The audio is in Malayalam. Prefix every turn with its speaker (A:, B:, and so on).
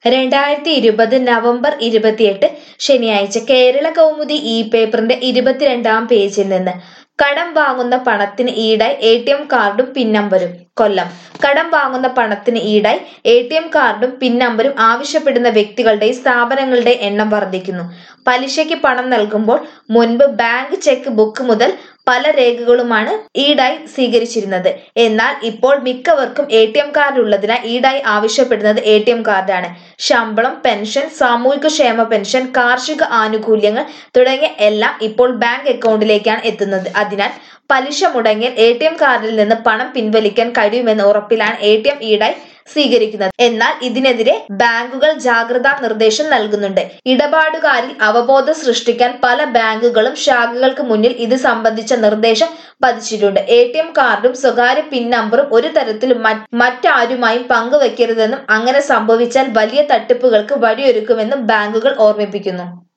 A: രണ്ടായിരത്തി ഇരുപത് നവംബർ ഇരുപത്തിയെട്ട് ശനിയാഴ്ച കേരള കൗമുദി ഇ പേപ്പറിന്റെ ഇരുപത്തിരണ്ടാം പേജിൽ നിന്ന് കടം വാങ്ങുന്ന പണത്തിന് ഈടായി എ ടി എം കാർഡും പിൻ നമ്പരും കൊല്ലം കടം വാങ്ങുന്ന പണത്തിന് ഈടായി എ ടി എം കാർഡും പിൻ നമ്പരും ആവശ്യപ്പെടുന്ന വ്യക്തികളുടെയും സ്ഥാപനങ്ങളുടെയും എണ്ണം വർദ്ധിക്കുന്നു പലിശയ്ക്ക് പണം നൽകുമ്പോൾ മുൻപ് ബാങ്ക് ചെക്ക് ബുക്ക് മുതൽ പല രേഖകളുമാണ് ഈടായി സ്വീകരിച്ചിരുന്നത് എന്നാൽ ഇപ്പോൾ മിക്കവർക്കും എ ടി എം കാർഡ് ഉള്ളതിനാൽ ഈടായി ആവശ്യപ്പെടുന്നത് എ ടി എം കാർഡാണ് ശമ്പളം പെൻഷൻ സാമൂഹിക ക്ഷേമ പെൻഷൻ കാർഷിക ആനുകൂല്യങ്ങൾ തുടങ്ങിയ എല്ലാം ഇപ്പോൾ ബാങ്ക് അക്കൗണ്ടിലേക്കാണ് എത്തുന്നത് അതിനാൽ പലിശ മുടങ്ങിയാൽ എ ടി എം കാർഡിൽ നിന്ന് പണം പിൻവലിക്കാൻ കഴിയുമെന്ന ഉറപ്പിലാണ് എ ടി എം ഈടായി സ്വീകരിക്കുന്നത് എന്നാൽ ഇതിനെതിരെ ബാങ്കുകൾ ജാഗ്രതാ നിർദ്ദേശം നൽകുന്നുണ്ട് ഇടപാടുകാരിൽ അവബോധം സൃഷ്ടിക്കാൻ പല ബാങ്കുകളും ശാഖകൾക്ക് മുന്നിൽ ഇത് സംബന്ധിച്ച നിർദ്ദേശം പതിച്ചിട്ടുണ്ട് എ ടി എം കാർഡും സ്വകാര്യ പിൻ നമ്പറും ഒരു തരത്തിലും മറ്റ് മറ്റാരുമായും പങ്കുവെക്കരുതെന്നും അങ്ങനെ സംഭവിച്ചാൽ വലിയ തട്ടിപ്പുകൾക്ക് വഴിയൊരുക്കുമെന്നും ബാങ്കുകൾ ഓർമ്മിപ്പിക്കുന്നു